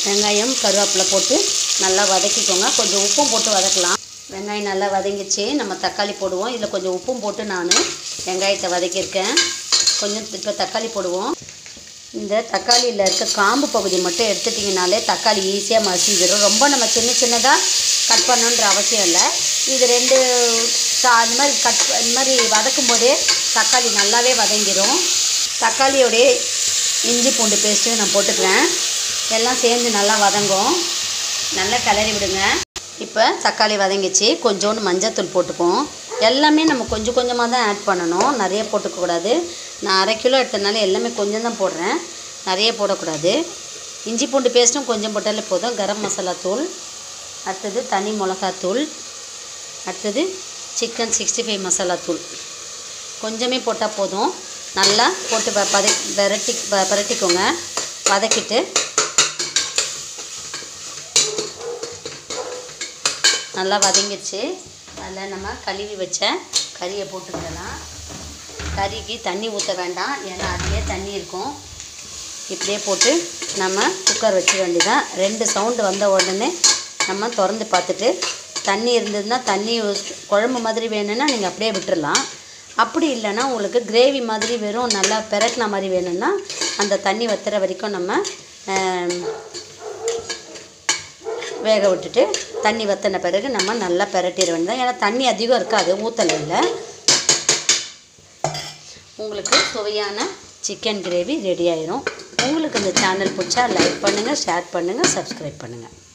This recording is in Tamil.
வெங்காயம் கருவேப்பிலை போட்டு நல்லா வதக்கிக்கோங்க கொஞ்சம் உப்பும் போட்டு வதக்கலாம் வெங்காயம் நல்லா வதங்கிச்சு நம்ம தக்காளி போடுவோம் இதில் கொஞ்சம் உப்பும் போட்டு நான் வெங்காயத்தை வதக்கியிருக்கேன் கொஞ்சம் இப்போ தக்காளி போடுவோம் இந்த தக்காளியில் இருக்க காம்பு பகுதி மட்டும் எடுத்துட்டிங்கனாலே தக்காளி ஈஸியாக மசிஞ்சிடும் ரொம்ப நம்ம சின்ன சின்னதாக கட் பண்ணணுன்ற அவசியம் இல்லை இது ரெண்டு சா அந்த மாதிரி கட் இந்த மாதிரி வதக்கும் போதே தக்காளி நல்லாவே வதங்கிடும் தக்காளியோடைய இஞ்சி பூண்டு பேஸ்ட்டு நான் போட்டுக்கிறேன் எல்லாம் சேர்ந்து நல்லா வதங்கும் நல்லா கிளறி விடுங்க இப்போ தக்காளி வதங்கிச்சு கொஞ்சோண்டு மஞ்சத்தூள் போட்டுக்குவோம் எல்லாமே நம்ம கொஞ்சம் கொஞ்சமாக தான் ஆட் பண்ணணும் நிறைய போட்டுக்கக்கூடாது நான் அரை கிலோ எடுத்தனால எல்லாமே கொஞ்சம் தான் போடுறேன் நிறைய போடக்கூடாது இஞ்சி பூண்டு பேஸ்ட்டும் கொஞ்சம் போட்டாலே போதும் கரம் மசாலா தூள் அடுத்தது தனி மிளகாத்தூள் அடுத்தது சிக்கன் சிக்ஸ்டி ஃபைவ் மசாலா தூள் கொஞ்சமே போட்டால் போதும் நல்லா போட்டு ப பத விரட்டி ப பரட்டிக்கோங்க வதக்கிட்டு நல்லா வதங்கிடுச்சு அதில் நம்ம கழுவி வச்ச கறியை போட்டுக்கலாம் கறிக்கு தண்ணி ஊற்ற வேண்டாம் ஏன்னா அதுலேயே தண்ணி இருக்கும் இப்படியே போட்டு நம்ம குக்கர் வச்சுக்க வேண்டியதான் ரெண்டு சவுண்டு வந்த உடனே நம்ம திறந்து பார்த்துட்டு தண்ணி இருந்ததுன்னா தண்ணி ஊத்- குழம்பு மாதிரி வேணும்னா நீங்கள் அப்படியே விட்டுறலாம் அப்படி இல்லைன்னா உங்களுக்கு கிரேவி மாதிரி வெறும் நல்லா பெரட்டின மாதிரி வேணும்னா அந்த தண்ணி வத்துற வரைக்கும் நம்ம ஆம், வேக விட்டுட்டு தண்ணி வற்றின பிறகு நம்ம நல்லா பெரட்டிட வேண்டியதான் ஏன்னா தண்ணி அதிகம் இருக்காது ஊற்றலையில் உங்களுக்கு சுவையான சிக்கன் கிரேவி ரெடி ஆயிரும் உங்களுக்கு இந்த சேனல் பிடிச்சா லைக் பண்ணுங்கள் ஷேர் பண்ணுங்கள் சப்ஸ்கிரைப் பண்ணுங்கள்